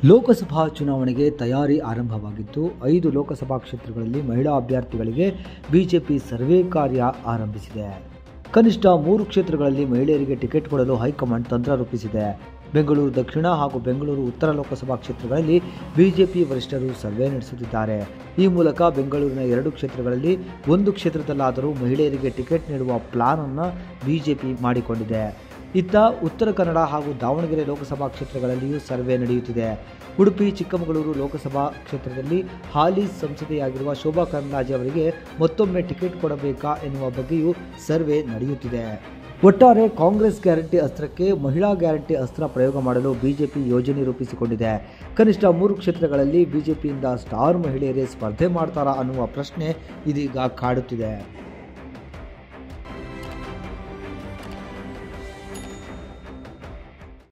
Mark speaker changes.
Speaker 1: ಲೋಕಸಭಾ ಚುನಾವಣೆಗೆ ತಯಾರಿ ಆರಂಭವಾಗಿದ್ದು ಐದು ಲೋಕಸಭಾ ಕ್ಷೇತ್ರಗಳಲ್ಲಿ ಮಹಿಳಾ ಅಭ್ಯರ್ಥಿಗಳಿಗೆ ಬಿಜೆಪಿ ಸರ್ವೆ ಕಾರ್ಯ ಆರಂಭಿಸಿದೆ ಕನಿಷ್ಠ ಮೂರು ಕ್ಷೇತ್ರಗಳಲ್ಲಿ ಮಹಿಳೆಯರಿಗೆ ಟಿಕೆಟ್ ಕೊಡಲು ಹೈಕಮಾಂಡ್ ತಂತ್ರ ರೂಪಿಸಿದೆ ಬೆಂಗಳೂರು ದಕ್ಷಿಣ ಹಾಗೂ ಬೆಂಗಳೂರು ಉತ್ತರ ಲೋಕಸಭಾ ಕ್ಷೇತ್ರಗಳಲ್ಲಿ ಬಿಜೆಪಿ ವರಿಷ್ಠರು ಸರ್ವೆ ನಡೆಸುತ್ತಿದ್ದಾರೆ ಈ ಮೂಲಕ ಬೆಂಗಳೂರಿನ ಎರಡು ಕ್ಷೇತ್ರಗಳಲ್ಲಿ ಒಂದು ಕ್ಷೇತ್ರದಲ್ಲಾದರೂ ಮಹಿಳೆಯರಿಗೆ ಟಿಕೆಟ್ ನೀಡುವ ಪ್ಲಾನ್ ಅನ್ನು ಬಿಜೆಪಿ ಮಾಡಿಕೊಂಡಿದೆ ಇತ್ತ ಉತ್ತರ ಕನ್ನಡ ಹಾಗೂ ದಾವಣಗೆರೆ ಲೋಕಸಭಾ ಕ್ಷೇತ್ರಗಳಲ್ಲಿಯೂ ಸರ್ವೆ ನಡೆಯುತ್ತಿದೆ ಉಡುಪಿ ಚಿಕ್ಕಮಗಳೂರು ಲೋಕಸಭಾ ಕ್ಷೇತ್ರದಲ್ಲಿ ಹಾಲಿ ಸಂಸದೆಯಾಗಿರುವ ಶೋಭಾ ಕರಂದ್ಲಾಜೆ ಅವರಿಗೆ ಮತ್ತೊಮ್ಮೆ ಟಿಕೆಟ್ ಕೊಡಬೇಕಾ ಎನ್ನುವ ಬಗ್ಗೆಯೂ ಸರ್ವೆ ನಡೆಯುತ್ತಿದೆ ಒಟ್ಟಾರೆ ಕಾಂಗ್ರೆಸ್ ಗ್ಯಾರಂಟಿ ಅಸ್ತ್ರಕ್ಕೆ ಮಹಿಳಾ ಗ್ಯಾರಂಟಿ ಅಸ್ತ್ರ ಪ್ರಯೋಗ ಮಾಡಲು ಬಿಜೆಪಿ ಯೋಜನೆ ರೂಪಿಸಿಕೊಂಡಿದೆ ಕನಿಷ್ಠ ಮೂರು ಕ್ಷೇತ್ರಗಳಲ್ಲಿ ಬಿಜೆಪಿಯಿಂದ ಸ್ಟಾರ್ ಮಹಿಳೆಯರೇ ಸ್ಪರ್ಧೆ ಮಾಡ್ತಾರಾ ಅನ್ನುವ ಪ್ರಶ್ನೆ ಇದೀಗ ಕಾಡುತ್ತಿದೆ